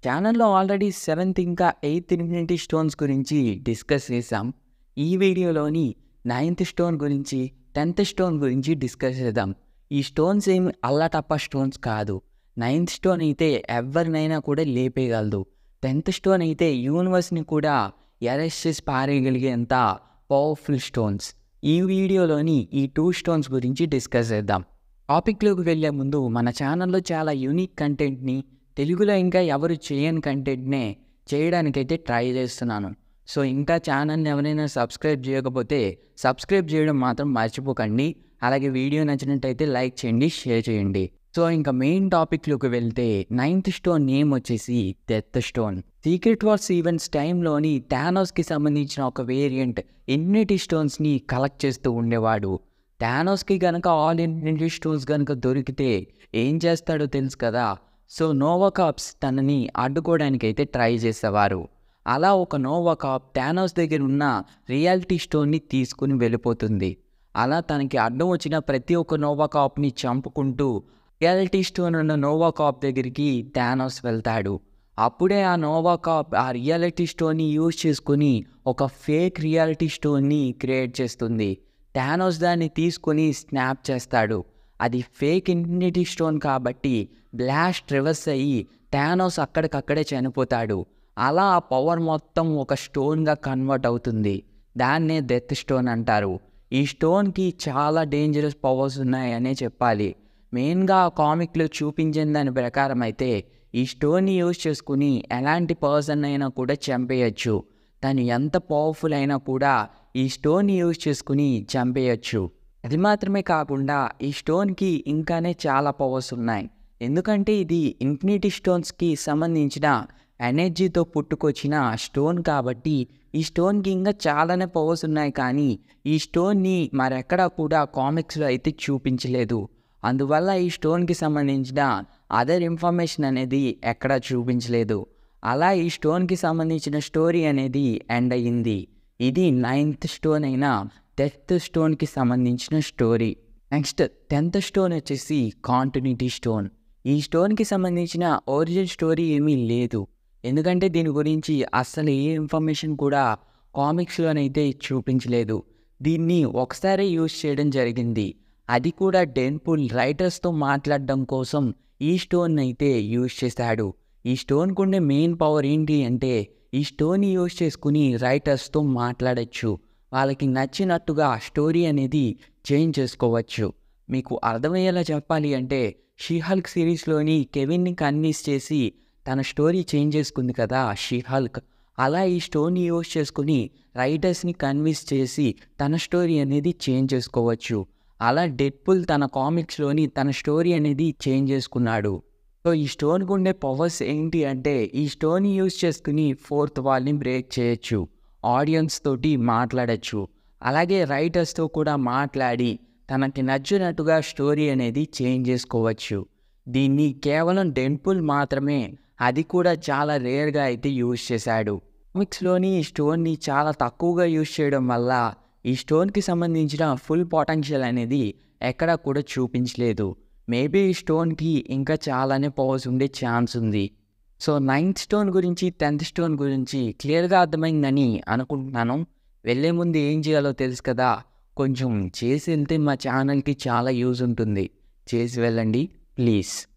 ఛానల్లో already seventh ఇంకా eighth infinity stones గురించి డిస్కస్ చేసాం ఈ వీడియోలోని నైన్త్ స్టోన్ గురించి టెన్త్ స్టోన్ గురించి డిస్కస్ చేద్దాం ఈ స్టోన్స్ ఏమి అల్లటప్ప స్టోన్స్ కాదు నైన్త్ స్టోన్ అయితే ఎవరినైనా కూడా లేపేయగలదు టెన్త్ స్టోన్ అయితే యూనివర్స్ని కూడా ఎరెస్ట్ చేసి పారేయగలిగేంత పవర్ఫుల్ స్టోన్స్ ఈ వీడియోలోని ఈ టూ స్టోన్స్ గురించి డిస్కస్ చేద్దాం టాపిక్లోకి వెళ్ళే ముందు మన ఛానల్లో చాలా యూనిక్ కంటెంట్ని తెలుగులో ఇంకా ఎవరు చేయని కంటెంట్నే చేయడానికైతే ట్రై చేస్తున్నాను సో ఇంకా ఛానల్ని ఎవరైనా సబ్స్క్రైబ్ చేయకపోతే సబ్స్క్రైబ్ చేయడం మాత్రం మర్చిపోకండి అలాగే వీడియో నచ్చినట్టయితే లైక్ చేయండి షేర్ చేయండి సో ఇంకా మెయిన్ టాపిక్లోకి వెళ్తే నైన్త్ స్టోన్ నేమ్ వచ్చేసి death stone secret wars events టైంలోని టానోస్కి సంబంధించిన ఒక వేరియంట్ ఇన్ఫినిటీ స్టోన్స్ని కలెక్ట్ చేస్తూ ఉండేవాడు టానోస్కి కనుక ఆల్ ఇన్ఫినిటీ స్టోన్స్ కనుక దొరికితే ఏం చేస్తాడో తెలుసు కదా సో నోవాకాప్స్ తనని అడ్డుకోవడానికి అయితే ట్రై చేసేవారు అలా ఒక నోవాకాప్ టానోస్ దగ్గర ఉన్న రియాలిటీ స్టోన్ని తీసుకుని వెళ్ళిపోతుంది అలా తనకి అడ్డం వచ్చిన ప్రతి ఒక్క నోవాకాప్ని చంపుకుంటూ రియాలిటీ స్టోన్ ఉన్న నోవాకాప్ దగ్గరికి టానోస్ వెళ్తాడు అప్పుడే ఆ నోవాకాప్ ఆ రియాలిటీ స్టోన్ని యూజ్ చేసుకుని ఒక ఫేక్ రియాలిటీ స్టోన్ని క్రియేట్ చేస్తుంది టానోస్ దాన్ని తీసుకుని స్నాప్ చేస్తాడు అది ఫేక్ ఇన్ఫినిటీ స్టోన్ కాబట్టి బ్లాస్ట్ రివర్స్ అయ్యి టానోస్ అక్కడికక్కడే చనిపోతాడు అలా ఆ పవర్ మొత్తం ఒక స్టోన్గా కన్వర్ట్ అవుతుంది దాన్నే డెత్ స్టోన్ అంటారు ఈ స్టోన్కి చాలా డేంజరస్ పవర్స్ ఉన్నాయనే చెప్పాలి మెయిన్గా ఆ కామిక్లో చూపించిన దాని ప్రకారం అయితే ఈ స్టోన్ని యూజ్ చేసుకుని ఎలాంటి పర్సన్ అయినా కూడా చంపేయచ్చు తను ఎంత పవర్ఫుల్ అయినా కూడా ఈ స్టోన్ని యూజ్ చేసుకుని చంపేయచ్చు అది మాత్రమే కాకుండా ఈ స్టోన్కి ఇంకానే చాలా పవర్స్ ఉన్నాయి ఎందుకంటే ఇది ఇన్ఫినిటీ స్టోన్స్కి సంబంధించిన ఎనర్జీతో పుట్టుకొచ్చిన స్టోన్ కాబట్టి ఈ స్టోన్కి ఇంకా చాలానే పవర్స్ ఉన్నాయి కానీ ఈ స్టోన్ని మరెక్కడా కూడా కామిక్స్లో అయితే చూపించలేదు అందువల్ల ఈ స్టోన్కి సంబంధించిన అదర్ ఇన్ఫర్మేషన్ అనేది ఎక్కడా చూపించలేదు అలా ఈ స్టోన్కి సంబంధించిన స్టోరీ అనేది ఎండ్ అయ్యింది ఇది నైన్త్ స్టోన్ అయిన టెన్త్ స్టోన్కి సంబంధించిన స్టోరీ నెక్స్ట్ టెన్త్ స్టోన్ వచ్చేసి కాంటిన్యూటీ స్టోన్ ఈ స్టోన్కి సంబంధించిన ఒరిజిన్ స్టోరీ ఏమీ లేదు ఎందుకంటే దీని గురించి అస్సలు ఏ ఇన్ఫర్మేషన్ కూడా కామిక్స్లోనైతే చూపించలేదు దీన్ని ఒకసారి యూజ్ చేయడం జరిగింది అది కూడా డెన్పుల్ రైటర్స్తో మాట్లాడడం కోసం ఈ స్టోన్ అయితే యూజ్ చేశాడు ఈ స్టోన్కు ఉండే మెయిన్ పవర్ ఏంటి అంటే ఈ స్టోన్ని యూజ్ చేసుకుని రైటర్స్తో మాట్లాడచ్చు వాళ్ళకి నచ్చినట్టుగా స్టోరీ అనేది చేంజ్ చేసుకోవచ్చు మీకు అర్థమయ్యేలా చెప్పాలి అంటే షీహల్క్ సిరీస్లోని కెవిన్ని కన్విన్స్ చేసి తన స్టోరీ చేంజ్ చేసుకుంది కదా షీహల్క్ అలా ఈ స్టోరీని యూజ్ చేసుకుని రైటర్స్ని కన్విన్స్ చేసి తన స్టోరీ అనేది చేంజ్ చేసుకోవచ్చు అలా డెడ్పుల్ తన కామిక్స్లోని తన స్టోరీ అనేది చేంజ్ చేసుకున్నాడు సో ఈ స్టోన్కి ఉండే పవర్స్ ఏంటి అంటే ఈ స్టోన్ని యూజ్ చేసుకుని ఫోర్త్ వాల్ని బ్రేక్ చేయొచ్చు ఆడియన్స్ తోటి మాట్లాడచ్చు అలాగే రైటర్స్తో కూడా మాట్లాడి తనకి నచ్చినట్టుగా స్టోరీ అనేది చేంజ్ చేసుకోవచ్చు దీన్ని కేవలం డెన్పుల్ మాత్రమే అది కూడా చాలా రేర్గా అయితే యూజ్ చేశాడు కామిక్స్లోని ఈ స్టోన్ని చాలా తక్కువగా యూజ్ చేయడం వల్ల ఈ స్టోన్కి సంబంధించిన ఫుల్ పొటెన్షియల్ అనేది ఎక్కడా కూడా చూపించలేదు మేబీ ఈ స్టోన్కి ఇంకా చాలానే పవర్స్ ఉండే ఛాన్స్ ఉంది సో నైన్త్ స్టోన్ గురించి టెన్త్ స్టోన్ గురించి క్లియర్గా అర్థమైందని అనుకుంటున్నాను వెళ్ళే ముందు ఏం చేయాలో తెలుసు కదా కొంచెం చేసి వెళ్తే మా ఛానల్కి చాలా యూజ్ ఉంటుంది చేసి వెళ్ళండి ప్లీజ్